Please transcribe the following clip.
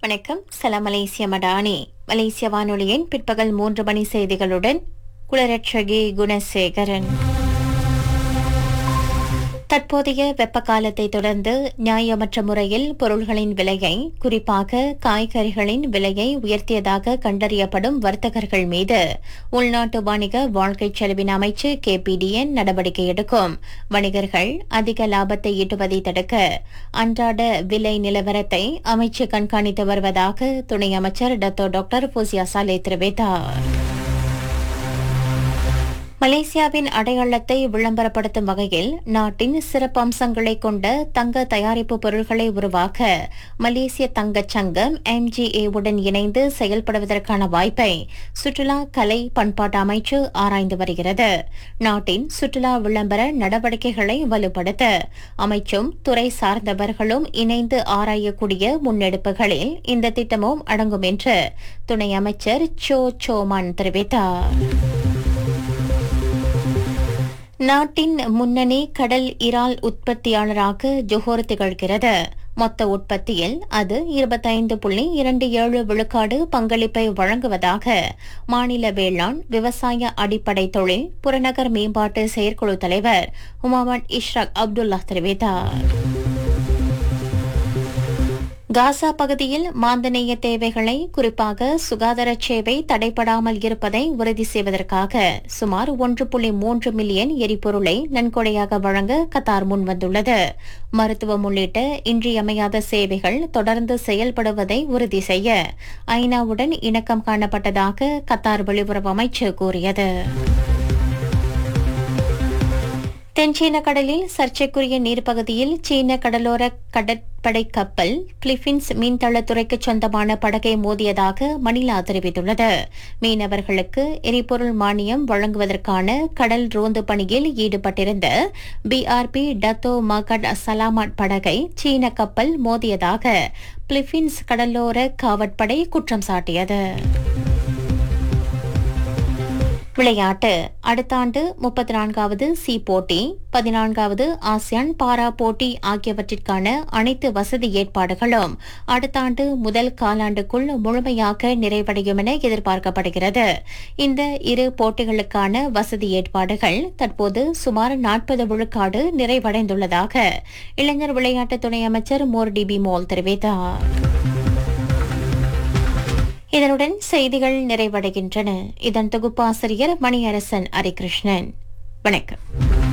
வணக்கம் சலாம் மலேசிய மடானி மலேசிய வானொலியின் பிற்பகல் மூன்று மணி செய்திகளுடன் குளரட்சகி குணசேகரன் தற்போதைய வெப்ப காலத்தை தொடர்ந்து நியாயமற்ற முறையில் பொருள்களின் விலையை குறிப்பாக காய்கறிகளின் விலையை உயர்த்தியதாக கண்டறியப்படும் வர்த்தகர்கள் மீது உள்நாட்டு வணிக வாழ்க்கை செலவின் அமைச்சு கேபிடிஎன் நடவடிக்கை எடுக்கும் வணிகர்கள் அதிக லாபத்தை ஈட்டுவதை தடுக்க அன்றாட விலை நிலவரத்தை அமைச்சு கண்காணித்து வருவதாக துணை அமைச்சர் டத்தோ டாக்டர் ஃபோசியா சாலே தெரிவித்தார் மலேசியாவின் அடையாளத்தை விளம்பரப்படுத்தும் வகையில் நாட்டின் சிறப்பு அம்சங்களை கொண்ட தங்க தயாரிப்பு பொருட்களை உருவாக்க மலேசிய தங்கச் சங்கம் எம்ஜிஏ உடன் இணைந்து செயல்படுவதற்கான வாய்ப்பை சுற்றுலா கலை பண்பாட்டு அமைச்சு ஆராய்ந்து வருகிறது நாட்டின் சுற்றுலா விளம்பர நடவடிக்கைகளை வலுப்படுத்த அமைச்சும் துறை சார்ந்தவர்களும் இணைந்து ஆராயக்கூடிய முன்னெடுப்புகளில் இந்த திட்டமும் அடங்கும் என்று துணை அமைச்சர் சோ சோமான் தெரிவித்தார் நாட்டின் முன்னணி கடல் இறால் உற்பத்தியாளராக ஜொஹோர் திகழ்கிறது மொத்த உற்பத்தியில் அது இருபத்தைந்து புள்ளி இரண்டு ஏழு விழுக்காடு பங்களிப்பை வழங்குவதாக மாநில வேளாண் விவசாய அடிப்படை தொழில் புறநகர் மேம்பாட்டு செயற்குழு தலைவர் உமாமட் இஷ்ரக் அப்துல்லா தெரிவித்தார் காசா பகுதியில் மாந்தநேய தேவைகளை குறிப்பாக சுகாதார சேவை தடைபடாமல் இருப்பதை உறுதி செய்வதற்காக சுமார் ஒன்று புள்ளி மூன்று மில்லியன் எரிபொருளை நன்கொடையாக வழங்க கத்தார் முன்வந்துள்ளது மருத்துவம் உள்ளிட்ட இன்றியமையாத சேவைகள் தொடர்ந்து செயல்படுவதை உறுதி செய்ய ஐநாவுடன் இணக்கம் காணப்பட்டதாக கத்தார் வெளியுறவு அமைச்சு கூறியது தென்சீன கடலில் சர்ச்சைக்குரிய நீர்ப்பகுதியில் சீன கடலோர கடற்படை கப்பல் பிலிப்பீன்ஸ் மீன்தளத்துறைக்கு சொந்தமான படகை மோதியதாக மணிலா தெரிவித்துள்ளது மீனவர்களுக்கு எரிபொருள் மானியம் வழங்குவதற்கான கடல் ரோந்து பணியில் ஈடுபட்டிருந்த பிஆர்பி டத்தோ மகட் சலாமாட் படகை சீன கப்பல் மோதியதாக பிலிப்பீன்ஸ் கடலோர காவற்படை குற்றம் சாட்டியது விளையாட்டு அடுத்த ஆண்டு முப்பத்தி நான்காவது சி போட்டி பதினான்காவது ஆசியான் பாரா போட்டி ஆகியவற்றிற்கான அனைத்து வசதி ஏற்பாடுகளும் அடுத்த ஆண்டு முதல் காலாண்டுக்குள் முழுமையாக நிறைவடையும் என எதிர்பார்க்கப்படுகிறது இந்த இரு போட்டிகளுக்கான வசதி ஏற்பாடுகள் தற்போது சுமார் நாற்பது விழுக்காடு நிறைவடைந்துள்ளதாக இளைஞர் விளையாட்டு துணை அமைச்சர் மோர் டிபி மோல் தெரிவித்தார் இதனுடன் செய்திகள் நிறைவடைகின்றன இதன் தொகுப்பாசிரியர் மணியரசன் ஹரிகிருஷ்ணன் வணக்கம்